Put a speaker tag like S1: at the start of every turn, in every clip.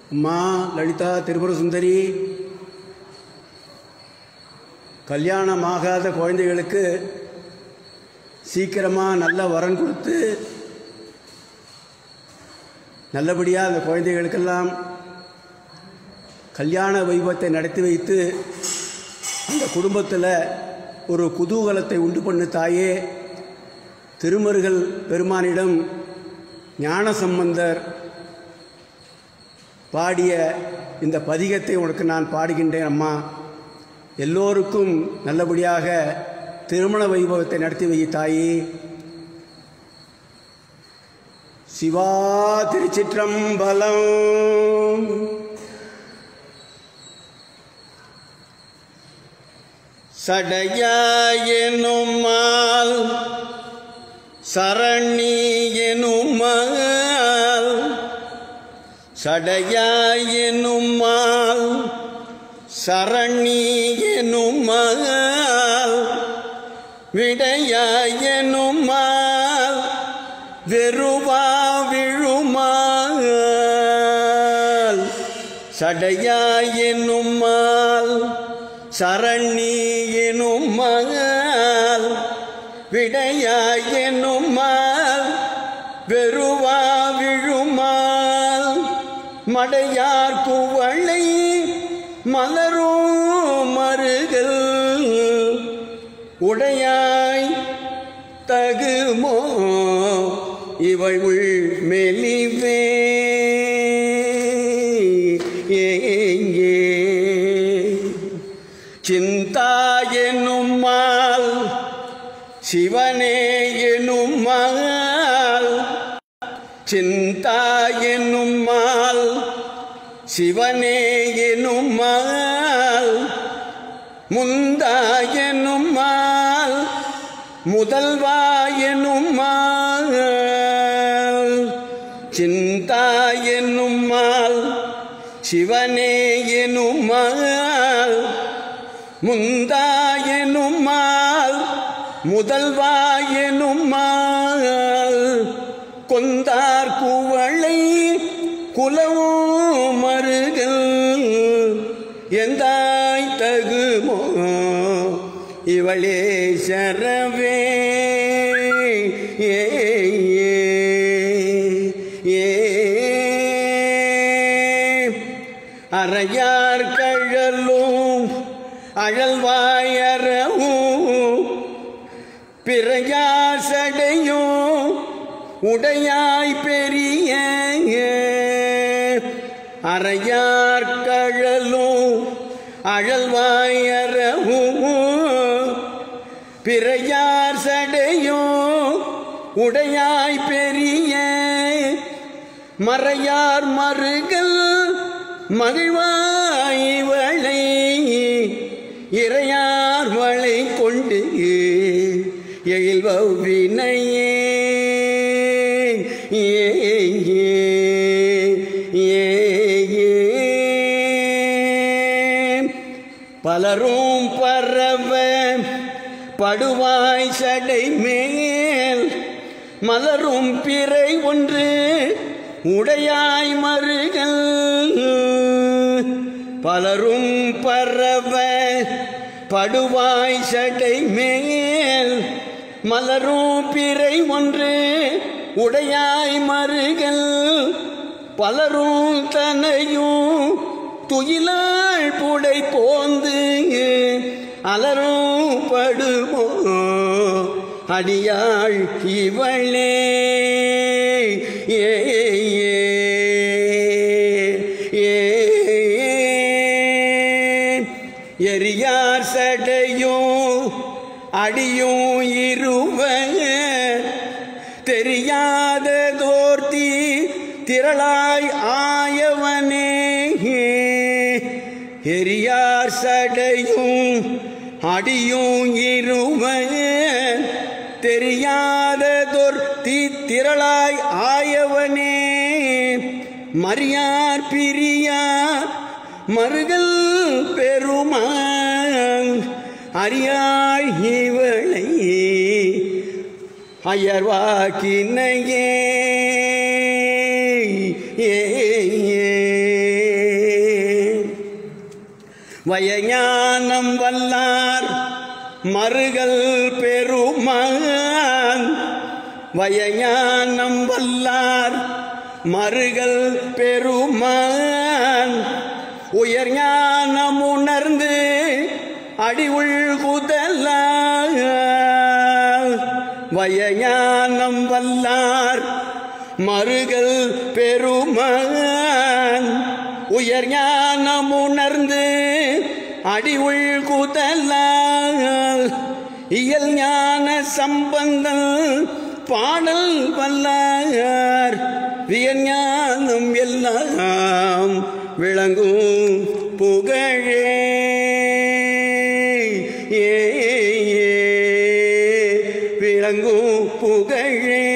S1: அம்மா லலிதா திரிபுர சுந்தரி கல்யாணமாகாத குழந்தைகளுக்கு சீக்கிரமாக நல்ல வரன் கொடுத்து நல்லபடியாக அந்த குழந்தைகளுக்கெல்லாம் கல்யாண வைபவத்தை நடத்தி வைத்து அந்த குடும்பத்தில் ஒரு குதூகலத்தை உண்டு பண்ணு தாயே திருமருகள் பெருமானிடம் ஞான சம்பந்தர் பாடிய இந்த பதிகத்தை உனக்கு நான் பாடுகின்றேன் அம்மா எல்லோருக்கும் நல்லபடியாக திருமண வைபவத்தை நடத்தி வை தாயே சிவா திருச்சிற்றம்பலம்
S2: சடையாயெனுமால் சரணி எனுமால் சடையாயெனுமால் சரணி எனுமால் விடையாயெனுமால் வெறுவா விழுமால் சடையாயெனுமால் சரணி எனுமால் விடையாயெனுமால் வெறுவா விழுமால் மடையார் குவளை மலரும் மருகல் உடையாய் தகுமோ இவள் உள் மெலிவே ஏங்கே சிந்தா எனுமால் சிவனே எனுமால் சிந்தா எனுமால் சிவனே எனுமால் முந்தா எனுமால் முதல்வா எனுமால் சிந்தா எனுமால் சிவனே எனுமால் முந்தா எனுமால் முதல்வா எனுமால் கொந்தார் குவளை குலவும் மருகல் எந்தாய் தகுமோ இவளே சரவே ஏ ஏ அறையார் கழலும் அழல்வாயறவும் பிறையாசடையும் உடையாய் பெரிய அறையார் கழலும் அழல்வாயறவும் பிறையார் சடையும் உடையாய் பெரிய மறையார் மருகல் மகிழ்வாய்வளை இறையார் வளை கொண்டு எழில்வினையே ஏ ஏ ஏ ஏ பலரும் பரவ படுவாய் சடை மேல் மலரும் பிறை ஒன்று உடையாய் மருகல் பலரும் பரவ படுவாய் சடை மேல் மலரும் பிறை ஒன்று உடையாய் மருகல் பலரும் தனையும் துயிலாள் புடை போந்து அலரும் படுமோ அடியாள் இவளே ஏ ஏ எரியார் சடையும் அடியும் இருவர் தெரியாத தோர்த்தி திரளாய் ஆயவனே எரியார் சடையும் அடியும் இருவர் தெரியாத தொர்த்தி திரளாய் ஆயவனே மரியார் பிரியா மருகல் பெருமான் அறியாள் இவளை அயர்வாக்கினையே ஏ ஏ வயஞானம் வல்லார் மறுகள் பெருமான் வயஞானம் வல்லார் மறுகள் பெருமான் உயர் ஞானம் உணர்ந்து அடிவுள் குதலால் வயஞானம் வல்லார் மறுகள் பெருமான் உயர் ஞானம் உணர்ந்து அடிவுள் குதலால் இயல் ஞான சம்பந்தம் பாடல் வல்லார் வியஞானம் எல்லாம் விளங்கும் புகழே ஏ ஏ, விளங்கும் புகழே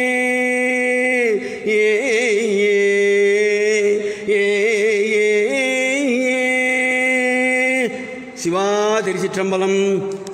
S2: ஏ ஏ, ஏ ஏ, ஏ. சிவா திருச்சிற்றம்பலம்